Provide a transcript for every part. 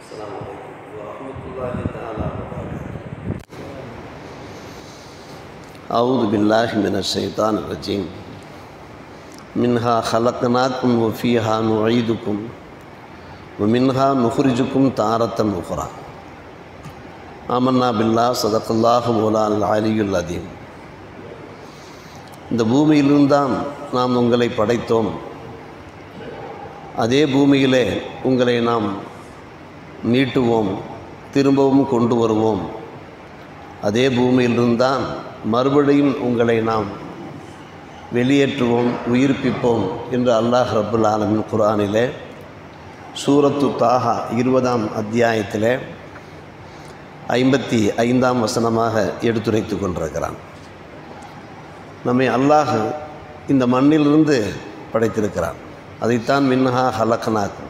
السلام عليكم ورحمة الله تعالى وبركاته أعوذ بالله من الشيطان الرجيم منها خلقناكم وفيها نعيدكم ومنها نخرجكم تارة أخرى ஆமன்னா பில்லா சதக்கல்லாஹு மௌலான் அலியுல் அதீம் இந்த பூமியிலிருந்தான் நாம் உங்களை படைத்தோம் அதே பூமியிலே உங்களை நாம் மீட்டுவோம் திரும்பவும் கொண்டு வருவோம் அதே பூமியிலிருந்தான் மறுபடியும் உங்களை நாம் வெளியேற்றுவோம் உயிர்ப்பிப்போம் என்று அல்லாஹ் ரபுல் ஆலமின் குரானிலே சூரத்து தாஹா இருபதாம் அத்தியாயத்திலே ஐம்பத்தி ஐந்தாம் வசனமாக எடுத்துரைத்து கொண்டிருக்கிறான் நம்மை அல்லாஹ் இந்த மண்ணிலிருந்து படைத்திருக்கிறான் அதைத்தான் மின்னஹா ஹலக்கனாக்கும்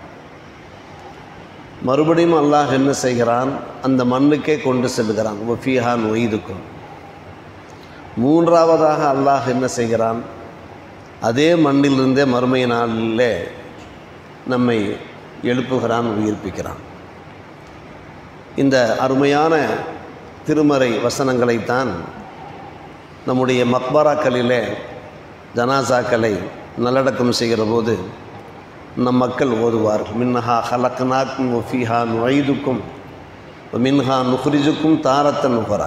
மறுபடியும் அல்லாஹ் என்ன செய்கிறான் அந்த மண்ணுக்கே கொண்டு செல்கிறான் ஒஃபீஹான் ஒய்துக்கும் மூன்றாவதாக அல்லாஹ் என்ன செய்கிறான் அதே மண்ணிலிருந்தே மறுமை நாளிலே நம்மை எழுப்புகிறான் உயிர்ப்பிக்கிறான் இந்த அருமையான திருமறை வசனங்களைத்தான் நம்முடைய மக்பராக்களிலே ஜனாசாக்களை நல்லடக்கம் செய்கிற போது நம் மக்கள் ஓதுவார்கள் மின்ஹா ஹலக்னாக்கும் ஒஃபிஹா நுழைதுக்கும் மின்ஹா நுஹ்ரிஜுக்கும் தாரத்த நுகரா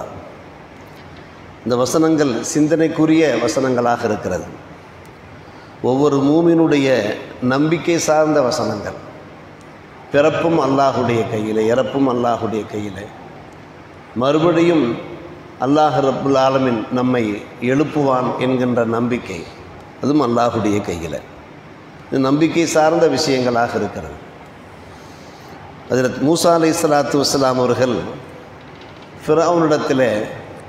இந்த வசனங்கள் சிந்தனைக்குரிய வசனங்களாக இருக்கிறது ஒவ்வொரு மூமினுடைய நம்பிக்கை சார்ந்த வசனங்கள் பிறப்பும் அல்லாஹுடைய கையில் இறப்பும் அல்லாஹுடைய கையில் மறுபடியும் அல்லாஹ் ரப்புல் ஆலமின் நம்மை எழுப்புவான் என்கின்ற நம்பிக்கை அதுவும் அல்லாஹுடைய கையில் இது நம்பிக்கை சார்ந்த விஷயங்களாக இருக்கிறது அதில் மூசா அலை சலாத்து வஸ்லாம் அவர்கள் ஃபிரௌனிடத்தில்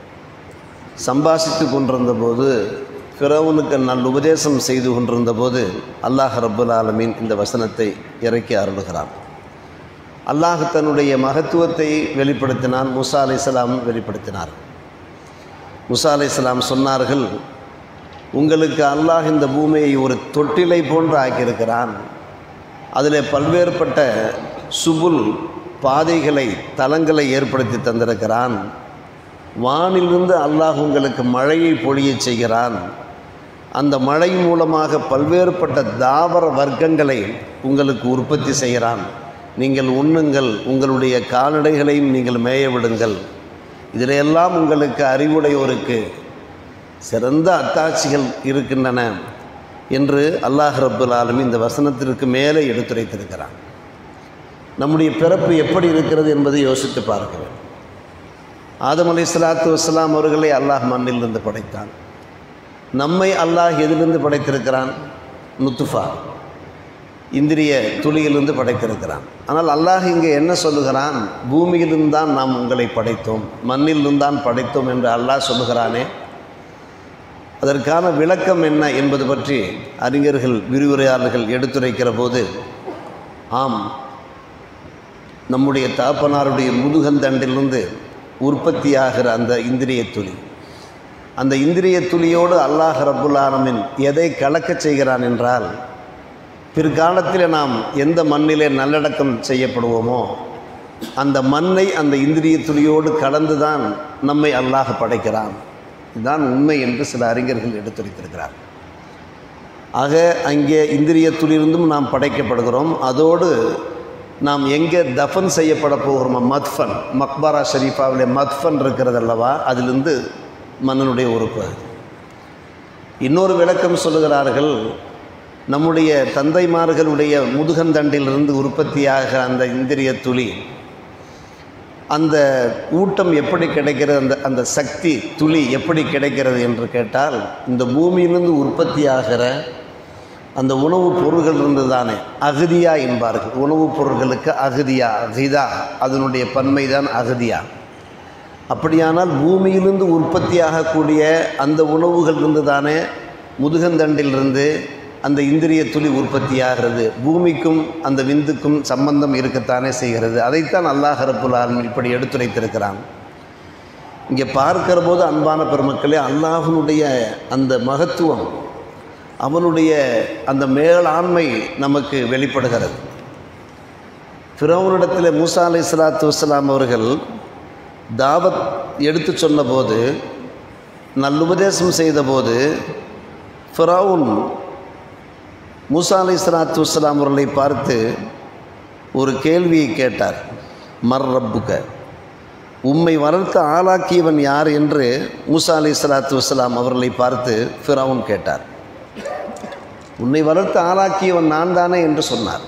சம்பாஷித்து கொண்டிருந்த போது ஃபிரௌனுக்கு நல் உபதேசம் செய்து கொண்டிருந்த போது அல்லாஹ் ரப்புல் ஆலமீன் இந்த வசனத்தை இறக்கி அருளுகிறான் அல்லாஹ் தன்னுடைய மகத்துவத்தை வெளிப்படுத்தினான் முசா அலை வெளிப்படுத்தினார் முசா அலை சொன்னார்கள் உங்களுக்கு அல்லாஹ் இந்த பூமியை ஒரு தொட்டிலை போன்று ஆக்கியிருக்கிறான் அதில் பல்வேறுபட்ட சுபுல் பாதைகளை தலங்களை ஏற்படுத்தி தந்திருக்கிறான் வானிலிருந்து அல்லாஹ் உங்களுக்கு மழையை பொழிய செய்கிறான் அந்த மழை மூலமாக பல்வேறுபட்ட தாவர வர்க்கங்களை உங்களுக்கு உற்பத்தி செய்கிறான் நீங்கள் உண்ணுங்கள் உங்களுடைய கால்நடைகளையும் நீங்கள் மேய விடுங்கள் இதிலெல்லாம் உங்களுக்கு அறிவுடையோருக்கு சிறந்த அத்தாட்சிகள் இருக்கின்றன என்று அல்லாஹ் ரப்புல் ஆலமி இந்த வசனத்திற்கு மேலே எடுத்துரைத்திருக்கிறான் நம்முடைய பிறப்பு எப்படி இருக்கிறது என்பதை யோசித்து பார்க்க வேண்டும் ஆதம் அலி சலாத்து வஸ்லாம் அவர்களை அல்லாஹ் மண்ணிலிருந்து படைத்தான் நம்மை அல்லாஹ் எதிலிருந்து படைத்திருக்கிறான் நுத்துஃபா இந்திரிய துளியிலிருந்து படைத்திருக்கிறான் ஆனால் அல்லாஹ் இங்கே என்ன சொல்லுகிறான் பூமியிலிருந்து தான் நாம் உங்களை படைத்தோம் மண்ணிலிருந்து தான் படைத்தோம் என்று அல்லாஹ் சொல்லுகிறானே அதற்கான விளக்கம் என்ன என்பது பற்றி அறிஞர்கள் விரிவுரையாளர்கள் எடுத்துரைக்கிற போது ஆம் நம்முடைய தாப்பனாருடைய முதுகந்தண்டிலிருந்து உற்பத்தியாகிற அந்த இந்திரிய துளி அந்த இந்திரிய துளியோடு அல்லாஹ் ரபுல் ஆலமின் எதை கலக்கச் செய்கிறான் என்றால் பிற்காலத்தில் நாம் எந்த மண்ணிலே நல்லடக்கம் செய்யப்படுவோமோ அந்த மண்ணை அந்த இந்திரிய துளியோடு கலந்து தான் நம்மை அல்லாஹ் படைக்கிறான் இதுதான் உண்மை என்று சில அறிஞர்கள் எடுத்துரைத்திருக்கிறார் ஆக அங்கே இந்திரிய துளியிருந்தும் நாம் படைக்கப்படுகிறோம் அதோடு நாம் எங்கே தஃபன் செய்யப்பட போகிறோமோ மத்ஃபன் மக்பாரா ஷரீஃபாவில் மத்ஃபன் இருக்கிறது அல்லவா அதிலிருந்து மன்னனுடைய உறுப்பு இன்னொரு விளக்கம் சொல்லுகிறார்கள் நம்முடைய தந்தைமார்களுடைய முதுகந்தண்டிலிருந்து உற்பத்தியாக அந்த இந்திரிய துளி அந்த ஊட்டம் எப்படி கிடைக்கிறது அந்த அந்த சக்தி துளி எப்படி கிடைக்கிறது என்று கேட்டால் இந்த பூமியிலிருந்து உற்பத்தியாகிற அந்த உணவுப் பொருள்கள் இருந்து தானே அகதியா என்பார்கள் உணவுப் பொருள்களுக்கு அகதியா அகிதா அதனுடைய பன்மை தான் அகதியா அப்படியானால் பூமியிலிருந்து உற்பத்தியாகக்கூடிய அந்த உணவுகள் இருந்து தானே முதுகந்தண்டிலிருந்து அந்த இந்திரிய துளி உற்பத்தியாகிறது பூமிக்கும் அந்த விந்துக்கும் சம்பந்தம் இருக்கத்தானே செய்கிறது அதைத்தான் அல்லாஹ் ரப்புல் ஆலமீன் இப்படி எடுத்துரைத்திருக்கிறான் இங்கே பார்க்கிற போது அன்பான பெருமக்களே அல்லாஹனுடைய அந்த மகத்துவம் அவனுடைய அந்த மேலாண்மை நமக்கு வெளிப்படுகிறது ஃபிரௌனிடத்தில் மூசா அலை சலாத்து வசலாம் அவர்கள் தாவத் எடுத்து சொன்னபோது நல்லுபதேசம் செய்தபோது ஃபிரௌன் மூசா அலை சலாத்து வசலாம் அவர்களை பார்த்து ஒரு கேள்வியை கேட்டார் மர் ரப்புக்க உம்மை வளர்த்து ஆளாக்கியவன் யார் என்று மூசா அலை சலாத்து வசலாம் அவர்களை பார்த்து ஃபிரௌன் கேட்டார் உன்னை வளர்த்து ஆளாக்கியவன் நான் தானே என்று சொன்னார்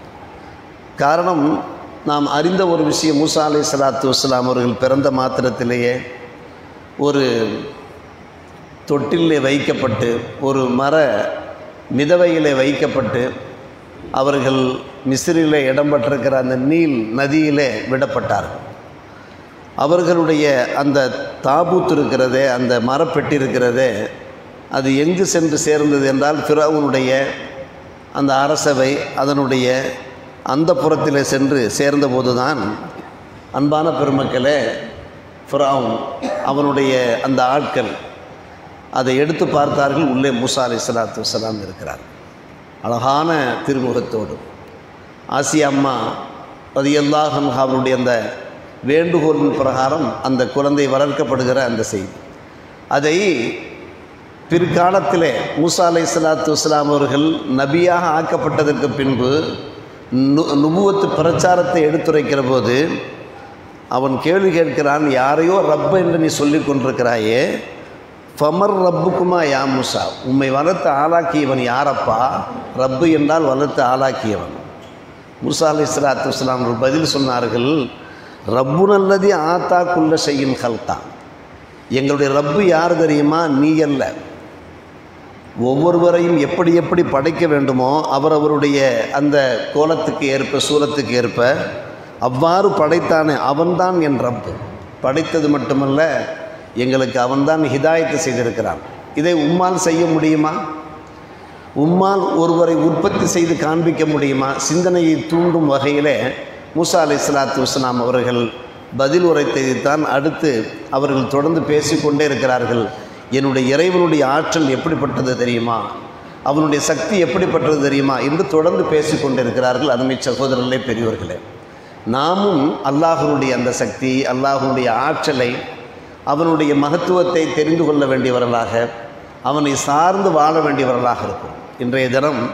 காரணம் நாம் அறிந்த ஒரு விஷயம் மூசா அலை சலாத்து வசலாம் அவர்கள் பிறந்த மாத்திரத்திலேயே ஒரு தொட்டிலே வைக்கப்பட்டு ஒரு மர மிதவையிலே வைக்கப்பட்டு அவர்கள் மிஸ்ரிலே இடம்பெற்றிருக்கிற அந்த நீல் நதியிலே விடப்பட்டார்கள் அவர்களுடைய அந்த தாபூத் இருக்கிறதே அந்த மரப்பெட்டி இருக்கிறதே அது எங்கு சென்று சேர்ந்தது என்றால் ஃபிரவுனுடைய அந்த அரசவை அதனுடைய அந்த புறத்தில் சென்று சேர்ந்தபோது தான் அன்பான பெருமக்களே ஃபிரவுன் அவனுடைய அந்த ஆட்கள் அதை எடுத்து பார்த்தார்கள் உள்ளே மூசா அலி சலாத்து வசலாம் இருக்கிறார் அழகான திருமுகத்தோடு ஆசியா அம்மா ரதியல்லாஹன் அவருடைய அந்த வேண்டுகோளின் பிரகாரம் அந்த குழந்தை வளர்க்கப்படுகிற அந்த செய்தி அதை பிற்காலத்திலே மூசா அலை சலாத்து வஸ்லாம் அவர்கள் நபியாக ஆக்கப்பட்டதற்கு பின்பு நு நுபுவத்து பிரச்சாரத்தை எடுத்துரைக்கிற போது அவன் கேள்வி கேட்கிறான் யாரையோ ரப்ப என்று நீ சொல்லி கொண்டிருக்கிறாயே ஃபமர் ரப்புக்குமா யா மூசா உம்மை வளர்த்து ஆளாக்கியவன் யாரப்பா ரப்பு என்றால் வளர்த்து ஆளாக்கியவன் மூசா அலி சலாத்து வஸ்லாம் அவர்கள் பதில் சொன்னார்கள் ரப்பு நல்லதி ஆத்தா குள்ள செய்யும் ஹல்கா எங்களுடைய ரப்பு யார் தெரியுமா நீ அல்ல ஒவ்வொருவரையும் எப்படி எப்படி படைக்க வேண்டுமோ அவர் அவருடைய அந்த கோலத்துக்கு ஏற்ப சூலத்துக்கு ஏற்ப அவ்வாறு படைத்தானே அவன்தான் என் ரப்பு படைத்தது மட்டுமல்ல எங்களுக்கு அவன்தான் ஹிதாயத்தை செய்திருக்கிறான் இதை உம்மால் செய்ய முடியுமா உம்மால் ஒருவரை உற்பத்தி செய்து காண்பிக்க முடியுமா சிந்தனையை தூண்டும் வகையிலே மூசா அலை சலாத்து வஸ்லாம் அவர்கள் பதில் உரைத்ததைத்தான் அடுத்து அவர்கள் தொடர்ந்து பேசிக்கொண்டே இருக்கிறார்கள் என்னுடைய இறைவனுடைய ஆற்றல் எப்படிப்பட்டது தெரியுமா அவனுடைய சக்தி எப்படிப்பட்டது தெரியுமா என்று தொடர்ந்து பேசிக்கொண்டிருக்கிறார்கள் அருமை சகோதரர்களே பெரியவர்களே நாமும் அல்லாஹனுடைய அந்த சக்தி அல்லாஹனுடைய ஆற்றலை அவனுடைய மகத்துவத்தை தெரிந்து கொள்ள வேண்டியவர்களாக அவனை சார்ந்து வாழ வேண்டியவர்களாக இருக்கும் இன்றைய தினம்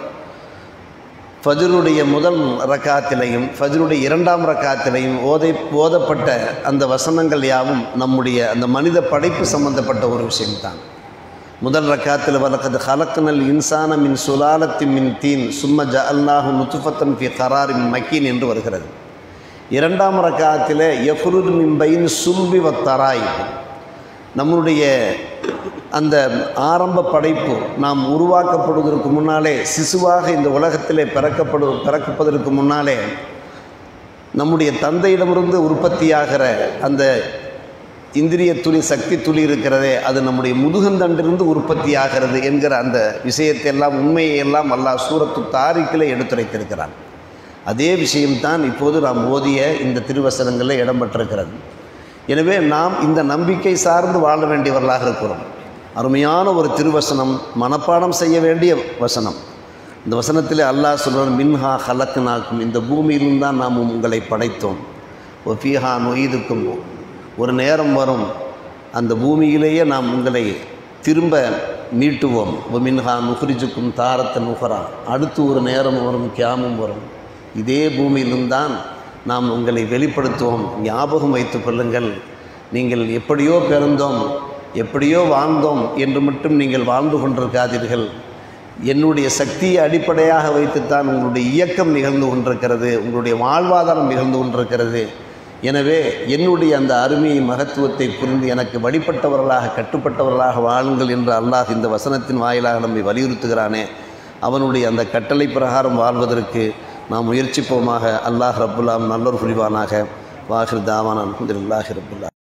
ஃபஜருடைய முதல் ரக்காத்திலையும் ஃபஜருடைய இரண்டாம் ரக்காத்திலையும் ஓதை ஓதப்பட்ட அந்த வசனங்கள் யாவும் நம்முடைய அந்த மனித படைப்பு சம்பந்தப்பட்ட ஒரு விஷயம்தான் முதல் ரக்காத்தில் வலக்கது ஹலக்கனல் இன்சான மின் சுலாலத்தி மின் தீன் சும்ம ஜ அல்லாஹு நுத்துஃபத்தன் ஃபி கராரின் மக்கீன் என்று வருகிறது இரண்டாம் ரக்காத்தில் எஃப்ருத் மின்பையின் சுல்பி வத்தராய் நம்முடைய அந்த ஆரம்ப படைப்பு நாம் உருவாக்கப்படுவதற்கு முன்னாலே சிசுவாக இந்த உலகத்திலே பிறக்கப்படு பிறக்கப்பதற்கு முன்னாலே நம்முடைய தந்தையிடமிருந்து உற்பத்தியாகிற அந்த இந்திரிய துளி சக்தி துளி இருக்கிறதே அது நம்முடைய முதுகந்தண்டிலிருந்து உற்பத்தி ஆகிறது என்கிற அந்த விஷயத்தை எல்லாம் உண்மையை எல்லாம் அல்லாஹ் சூரத்து தாரிக்கில் எடுத்துரைத்திருக்கிறான் அதே விஷயம்தான் இப்போது நாம் ஓதிய இந்த திருவசனங்களில் இடம்பெற்றிருக்கிறது எனவே நாம் இந்த நம்பிக்கை சார்ந்து வாழ வேண்டியவர்களாக இருக்கிறோம் அருமையான ஒரு திருவசனம் மனப்பாடம் செய்ய வேண்டிய வசனம் இந்த வசனத்தில் அல்லாஹ் சொல்கிறான் மின்ஹா ஹலக்குனாக்கும் இந்த பூமியிலும் தான் நாம் உங்களை படைத்தோம் ஒஃபீஹா நொய்துக்கும் ஒரு நேரம் வரும் அந்த பூமியிலேயே நாம் உங்களை திரும்ப மீட்டுவோம் மின்ஹா நுஹ்ரிஜுக்கும் தாரத்த நுஹரா அடுத்து ஒரு நேரம் வரும் கியாமும் வரும் இதே பூமியிலும் தான் நாம் உங்களை வெளிப்படுத்துவோம் ஞாபகம் வைத்து கொள்ளுங்கள் நீங்கள் எப்படியோ பிறந்தோம் எப்படியோ வாழ்ந்தோம் என்று மட்டும் நீங்கள் வாழ்ந்து கொண்டிருக்காதீர்கள் என்னுடைய சக்தியை அடிப்படையாக வைத்துத்தான் உங்களுடைய இயக்கம் நிகழ்ந்து கொண்டிருக்கிறது உங்களுடைய வாழ்வாதாரம் நிகழ்ந்து கொண்டிருக்கிறது எனவே என்னுடைய அந்த அருமையை மகத்துவத்தை புரிந்து எனக்கு வழிபட்டவர்களாக கட்டுப்பட்டவர்களாக வாழுங்கள் என்று அல்லாஹ் இந்த வசனத்தின் வாயிலாக நம்மை வலியுறுத்துகிறானே அவனுடைய அந்த கட்டளை பிரகாரம் வாழ்வதற்கு நாம் முயற்சிப்போமாக அல்லாஹ் ரப்புல்லாம் நல்லொரு புரிவானாக வாஹிர் தாவான் அலமதுல்லாஹி ரபுல்லா